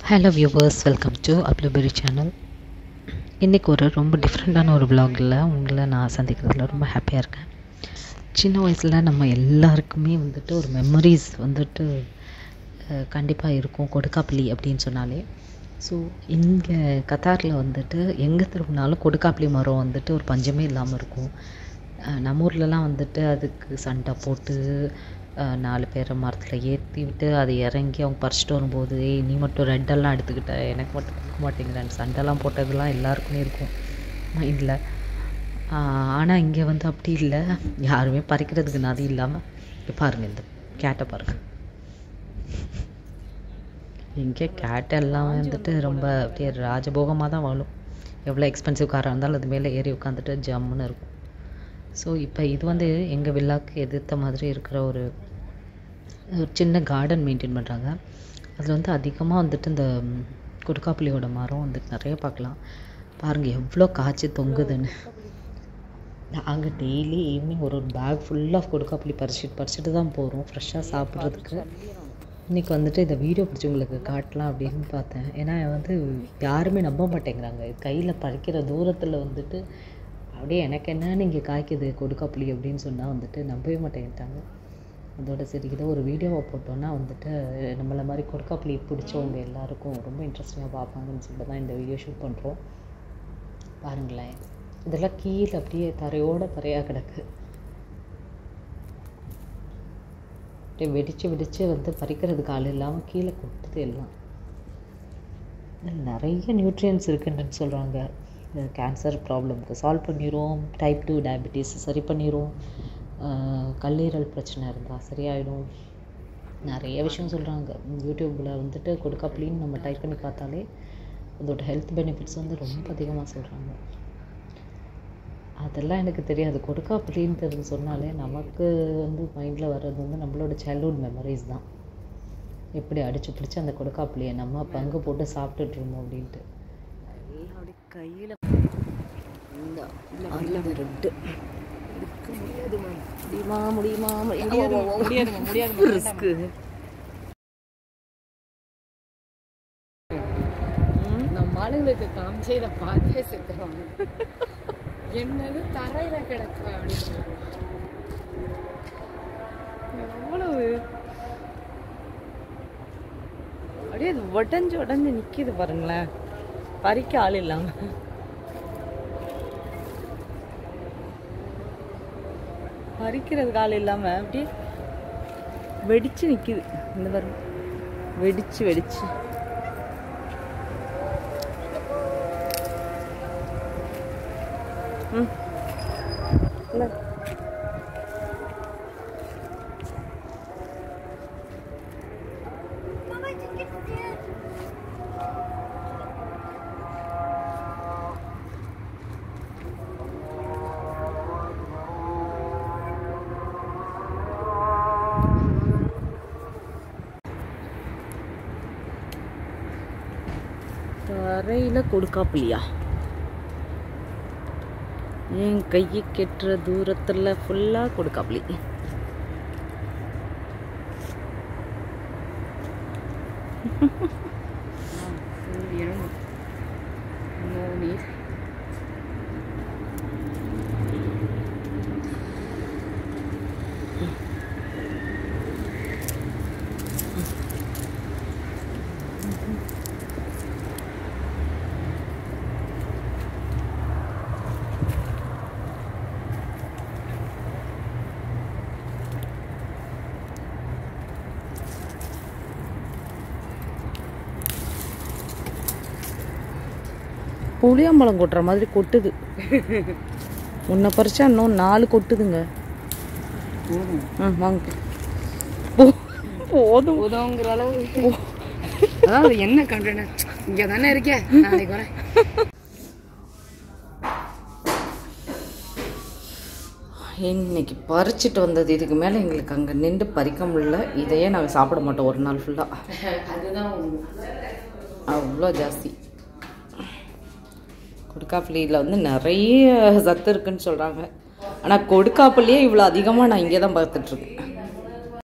Hello viewers welcome to அப்ளூபெரி channel இன்றைக்கி ஒரு ரொம்ப டிஃப்ரெண்ட்டான ஒரு vlogல உங்களை நான் சந்திக்கிறதுல ரொம்ப ஹாப்பியாக இருக்கேன் சின்ன வயசில் நம்ம எல்லாருக்குமே வந்துட்டு ஒரு மெமரிஸ் வந்துட்டு கண்டிப்பாக இருக்கும் கொடுக்காப்புளி அப்படின்னு சொன்னாலே ஸோ இங்கே கத்தாரில் வந்துட்டு எங்கே திரும்பினாலும் கொடுக்காப்புளி மரம் வந்துட்டு ஒரு பஞ்சமே இல்லாமல் இருக்கும் அஹ் நம்ம ஊர்லலாம் வந்துட்டு அதுக்கு சண்டை போட்டு அஹ் நாலு பேரை மரத்தில் ஏற்றி விட்டு அதை இறங்கி அவங்க பறிச்சிட்டு வரும்போது ஏய் நீ மட்டும் ரெட்டெல்லாம் எடுத்துக்கிட்ட எனக்கு மட்டும் கொடுக்க மாட்டேங்கிறான்னு சண்டைலாம் போட்டதெல்லாம் எல்லாருக்குமே இருக்கும் மைண்டில் ஆனால் இங்கே வந்து அப்படி இல்லை யாருமே பறிக்கிறதுக்கு நதி இல்லாமல் இங்க பாருங்க இந்த கேட்டை பாருங்க இங்கே கேட் எல்லாம் வந்துட்டு ரொம்ப அப்படியே ராஜபோகமாக தான் வாழும் எவ்வளோ எக்ஸ்பென்சிவ் காராக இருந்தாலும் அது மேலே ஏறி உட்காந்துட்டு ஜம்முன்னு இருக்கும் ஸோ இப்போ இது வந்து எங்கள் வில்லாக்கு எதிர்த்த மாதிரி இருக்கிற ஒரு ஒரு சின்ன கார்டன் மெயின்டைன் பண்ணுறாங்க அதில் வந்து அதிகமாக வந்துட்டு இந்த ம், கொடுக்காப்புளியோட மரம் வந்துட்டு நிறைய பார்க்கலாம் பாருங்கள் எவ்வளோ காய்ச்சி தொங்குதுன்னு நாங்கள் டெய்லி ஈவினிங் ஒரு ஒரு பேக் ஃபுல் ஆஃப் கொடுக்காப்புளி பறிச்சுட்டு பறிச்சுட்டு தான் போகிறோம் ஃப்ரெஷ்ஷாக சாப்பிட்றதுக்கு இன்றைக்கி வந்துட்டு இந்த வீடியோ பிடிச்சி உங்களுக்கு காட்டலாம் அப்படின்னு பார்த்தேன் ஏன்னா வந்து யாருமே நம்ப மாட்டேங்கிறாங்க கையில் பறிக்கிற தூரத்தில் வந்துட்டு அப்படியே எனக்கு என்ன நீங்கள் காய்க்குது கொடுக்காப்புளி அப்படின்னு சொன்னால் வந்துட்டு நம்பவே மாட்டேங்கிட்டாங்க அதோட சரி இதை ஒரு வீடியோவை போட்டோன்னா வந்துட்டு நம்மளை மாதிரி கொடுக்காப்புளி பிடிச்சவங்க எல்லாருக்கும் ரொம்ப இன்ட்ரெஸ்டிங்காக பார்ப்பாங்கன்னு சொல்லிட்டு தான் இந்த வீடியோ ஷூட் பண்ணுறோம் பாருங்களேன் இதெல்லாம் கீழே அப்படியே தரையோட தரையாக கிடக்கு அப்படியே வெடித்து வெடித்து வந்து பறிக்கிறதுக்கு ஆள் இல்லாமல் கீழே கொட்டுது எல்லாம் இதுல நிறைய நியூட்ரியன்ஸ் இருக்குன்னு சொல்கிறாங்க கேன்சர் ப்ராப்ளம்க்கு சால்வ் பண்ணிடும் டைப் டூ டயபிட்டிஸ் சரி பண்ணிடும் கல்லீரல் பிரச்சனை இருந்தால் சரியாயிடும் நிறைய விஷயம் சொல்கிறாங்க யூடியூப்பில் வந்துட்டு கொடுக்காப்புளின்னு நம்ம டைப் பண்ணி பார்த்தாலே அதோட ஹெல்த் பெனிஃபிட்ஸ் வந்து ரொம்ப அதிகமாக சொல்கிறாங்க அதெல்லாம் எனக்கு தெரியாது கொடுக்காப்புளின்றது சொன்னாலே நமக்கு வந்து மைண்டில் வர்றது வந்து நம்மளோட சைல்ட்ஹுட் மெமரிஸ் தான் எப்படி அடிச்சு பிடிச்சி அந்த கொடுக்காப்புளியை நம்ம பங்கு போட்டு சாப்பிட்டுட்டு இருந்தோம் அப்படின்ட்டு கையில் ரெட்டு முடியுமா முடியுமா முடியாது முடியாது ரிஸ்க்கு நம்ம ஆளுங்களுக்கு காமிச்சே இதை பார்த்தே செத்துருவாங்க என்னது தரையில கிடக்கு அப்படின்னு எவ்வளவு அப்படியே அது உடஞ்சு உடஞ்சு நிக்குது பாருங்களேன் பறிக்க ஆள் இல்லாம பறிக்கிறதுக்கு ஆள் இல்லாம அப்படியே வெடிச்சு நிக்குது இந்த பாருங்க வெடிச்சு வெடிச்சு ம் இல்ல. தரையில கொடுக்காப்புலியா என் கையை கெட்டுற தூரத்துல ஃபுல்லா கொடுக்காப்புளி புளியம்பழம் கொட்டுற மாதிரி கொட்டுது உன்னை பறிச்சா இன்னும் நாலு கொட்டுதுங்க ஆ வாங்க போ- போதும் உதவுங்கிற அளவு அதாவது என்ன கண்டென்ட் இங்க தானே இருக்கே நாளைக்கு வரேன் இன்னைக்கு பறிச்சிட்டு வந்தது இதுக்கு மேலே எங்களுக்கு அங்கே நின்று பறிக்க முடியல இதையே நாங்கள் சாப்பிட மாட்டோம் ஒரு நாள் ஃபுல்லாக அதுதான் அவ்வளோ ஜாஸ்தி கொடுக்காப்புளியில் வந்து நிறைய சத்து இருக்குன்னு சொல்கிறாங்க ஆனால் கொடுக்காப்புளியே இவ்வளோ அதிகமாக நான் இங்கே தான் பார்த்துட்ருக்கேன்